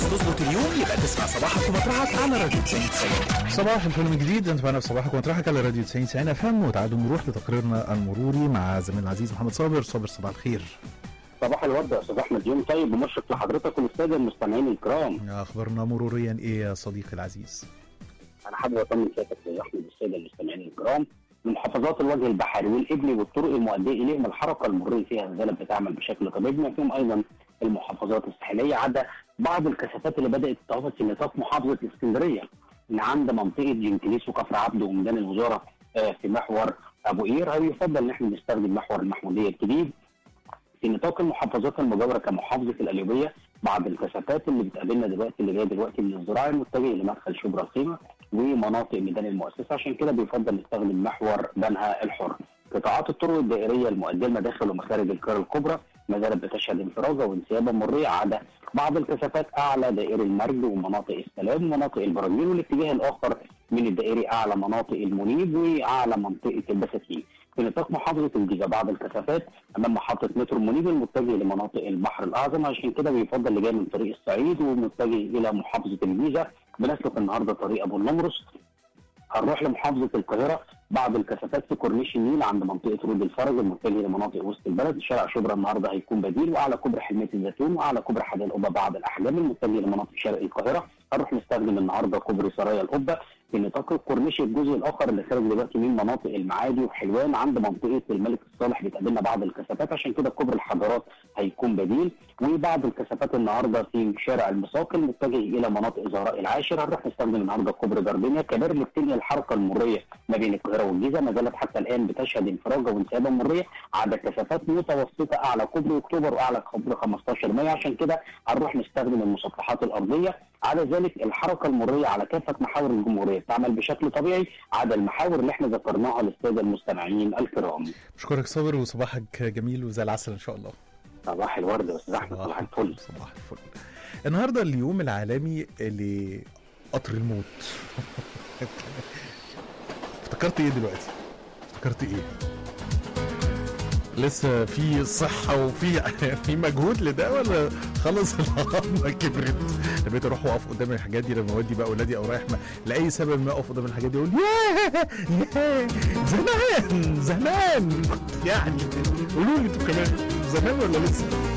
تظبط اليوم يبقى تسمع صباحك ومطرحك على راديو 90 صباح الفل من جديد انت معنا في صباحك ومطرحك على راديو 90 90 اف ام وتعالوا نروح لتقريرنا المروري مع زميلنا العزيز محمد صابر صابر صباح الخير صباح الورد يا استاذ احمد يوم طيب ومشرق لحضرتك والساده المستمعين الكرام اخبارنا مروريا ايه يا صديقي العزيز انا حابب اطمن سيادتك يا احمد والساده المستمعين الكرام من محافظات الوجه البحري والابلي والطرق المؤديه اليهم الحركه المروريه فيها الزلط بتعمل بشكل طبيعي بما فيهم ايضا المحافظات الساحليه عدا بعض الكثافات اللي بدات تتوافد في نطاق محافظه الاسكندريه من عند منطقه جنكليس وكفر عبده وميدان الوزاره آه، في محور ابو قير او يفضل ان احنا نستخدم محور المحموديه الجديد في نطاق المحافظات المجاوره كمحافظه القليوبيه بعض الكثافات اللي بتقابلنا دلوقتي اللي جايه دلوقتي من الزراعي المتجه لمدخل شبرا الخيمه ومناطق ميدان المؤسسه عشان كده بيفضل نستخدم محور بنها الحر. قطاعات الطرق الدائريه المؤديه لمداخل ومخارج القاهره الكبرى ما زالت بتشهد انفراجه وانسيابا مريه عدا بعض الكثافات اعلى دائري المرج ومناطق السلام ومناطق البراجيل والاتجاه الاخر من الدائري اعلى مناطق المنيب واعلى منطقه البساتين. في نطاق محافظه الجيزه بعض الكثافات امام محطه مترو منيب المتجه لمناطق البحر الاعظم عشان كده بيفضل اللي جاي من طريق الصعيد ومتجه الى محافظه الجيزه بنسلك النهارده طريق ابو النمرس هنروح لمحافظه القاهره بعض الكثافات في كورنيش النيل عند منطقه رود الفرج المتجه لمناطق وسط البلد شارع شبرا النهارده هيكون بديل واعلى كوبري حلميه الزيتون واعلى كوبري حدائق القبه بعض الاحجام المتجه لمناطق شرق القاهره هنروح نستخدم النهارده كوبري سرايا القبه في نطاق الكورنيش الجزء الاخر اللي خارج دلوقتي من مناطق المعادي وحلوان عند منطقه الملك الصالح بتقابلنا بعض الكثافات عشان كده كوبري الحضارات هيكون بديل وبعض الكثافات النهارده في شارع المساق المتجه الى مناطق زهراء العاشر هنروح نستخدم النهارده كوبري جاردينيا كبار اللي بتنقل الحركه المريه ما بين القاهره والجيزه ما زالت حتى الان بتشهد انفراجه وانسيابا مريه عدا كثافات متوسطه اعلى كوبري اكتوبر واعلى كوبري 15 مايو عشان كده هنروح نستخدم المسطحات الارضيه على ذلك الحركه المريه على كافه محاور الجمهوريه تعمل بشكل طبيعي عدا المحاور اللي احنا ذكرناها للساده المستمعين الكرام. بشكرك صابر وصباحك جميل وزي العسل ان شاء الله صباح الورد يا استاذ احمد صباح الفل صباح الفل النهارده اليوم العالمي لقطر الموت افتكرت ايه دلوقتي افتكرت ايه لسه في صحة وفي في مجهود لده ولا خلاص العظمة كبرت بقيت اروح واقف قدام الحاجات دي لما اودي بقى اولادي او رايح ما لاي سبب ما اقف قدام الحاجات دي اقول ياه ياه زمان زمان كنت يعني قولوا لي انتوا كمان زمان ولا لسه؟